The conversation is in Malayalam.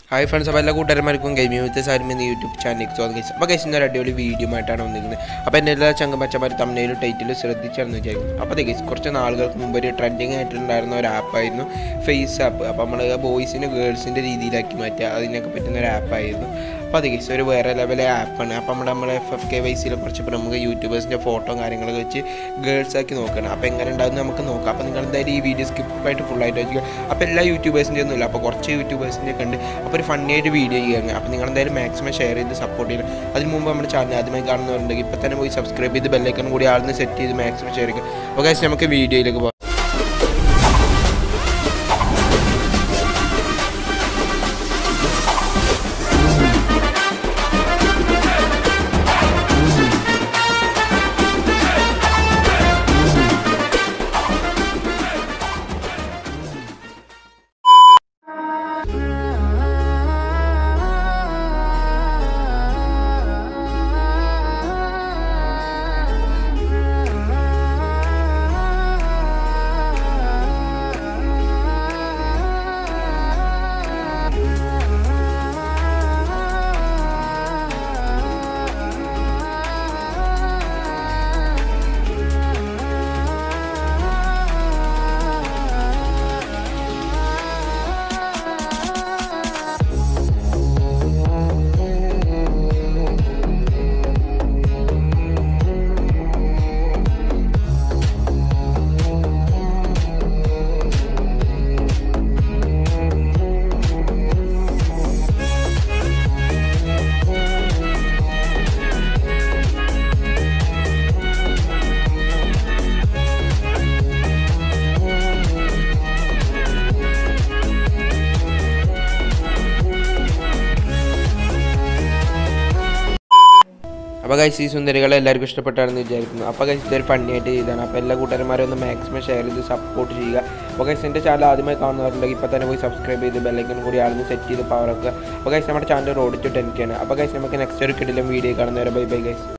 ഹായ് ഫ്രണ്ട്സ് അപ്പോൾ എല്ലാ കൂട്ടുകാരന്മാർക്കും ഗെയിമിംഗ് വിത്ത് സാരിമ എന്ന യൂട്യൂബ് ചാനലിലേക്ക് സ്വാഗതം guys. അപ്പോൾ ഗൈസ് ഇന്നൊരു അടിപൊളി വീഡിയോ ആയിട്ടാണ് വന്നിരിക്കുന്നത് അപ്പോൾ എൻ്റെ എല്ലാ ചങ്കമച്ചമാർ തമ്മിലും ടൈറ്റിൽ ശ്രദ്ധിച്ചാണെന്ന് വിചാരിക്കുന്നു അപ്പോൾ അതെ ഗൈസ് കുറച്ച് നാളുകൾക്ക് മുമ്പ് ഒരു ട്രെൻഡിങ് ആയിട്ടുണ്ടായിരുന്ന ഒരു ആപ്പായിരുന്നു ഫേസ് ആപ്പ് അപ്പോൾ നമ്മൾ ബോയ്സിന് ഗേൾസിൻ്റെ രീതിയിലാക്കി മാറ്റുക അതിനൊക്കെ പറ്റുന്ന ഒരു ആപ്പായിരുന്നു അപ്പോൾ അതെ ഗൈസ് ഒരു വേറെ ലെവലെ ആപ്പാണ് അപ്പോൾ നമ്മുടെ നമ്മുടെ എഫ് എഫ് കെ വൈസിലെ കുറച്ച് പ്രമുഖ യൂട്യൂബേഴ്സിൻ്റെ ഫോട്ടോ കാര്യങ്ങളൊക്കെ വെച്ച് ഗേൾസ് ആക്കി നോക്കണം അപ്പോൾ എങ്ങനെ ഉണ്ടാകുന്ന നമുക്ക് നോക്കാം അപ്പോൾ നിങ്ങൾ എന്തായാലും ഈ വീഡിയോ സ്കിപ്പായിട്ട് ഫുള്ളായിട്ട് വെക്കുക അപ്പോൾ എല്ലാ യൂട്യൂബേഴ്സിൻ്റെ ഒന്നും ഇല്ല അപ്പോൾ കുറച്ച് യൂട്യൂബേഴ്സിൻ്റെ ഒക്കെ ഉണ്ട് അപ്പോൾ ഒരു ഫണ്ണി ആയിട്ട് വീഡിയോ ചെയ്യുക അപ്പോൾ നിങ്ങൾ എന്തായാലും മാക്സിമം ഷെയർ ചെയ്ത് സപ്പോർട്ട് ചെയ്യണം അതിന് മുമ്പ് നമ്മുടെ ചാനൽ ആദ്യമായി കാണുന്നവരുണ്ടെങ്കിൽ ഇപ്പോൾ തന്നെ പോയി സബ്സ്ക്രൈബ് ചെയ്ത് ബെല്ലൈക്കൺ കൂടി ആളിന് സെറ്റ് ചെയ്ത് മാക്സിമം ഷെയർ ചെയ്യുക അപ്പോൾ guys നമുക്ക് വീഡിയോയിലേക്ക് പോകാം അപ്പോൾ ഗൈസ് ഈ സുന്ദരികളെ എല്ലാവർക്കും ഇഷ്ടപ്പെട്ടാണെന്ന് വിചാരിക്കുന്നു അപ്പോൾ ഗൈസ് ഇതൊരു ഫണ്ണി ആയിട്ട് ചെയ്താണ് അപ്പോൾ എല്ലാ കൂട്ടുകാരന്മാരും ഒന്ന് മാക്സിമം ഷെയർ ചെയ്ത് സപ്പോർട്ട് ചെയ്യുക അപ്പോൾ ഗൈസ് എൻ്റെ ചാനൽ ആദ്യമായി കാണുന്നവരുണ്ടെങ്കിൽ ഇപ്പോൾ തന്നെ പോയി സബ്സ്ക്രൈബ് ചെയ്ത് ബെല്ലൈക്കൻ കൂടി ആണെന്ന് സെറ്റ് ചെയ്ത് പവർ വെക്കുക അപ്പോൾ ഗൈസ് നമ്മുടെ channel road to ten K ആണ് അപ്പോൾ ഗൈസ് നമുക്ക് നെക്സ്റ്റ് ഒരു കിടിലം വീഡിയോ കാണുന്നവരെ ബൈ ബൈ ഗൈസ്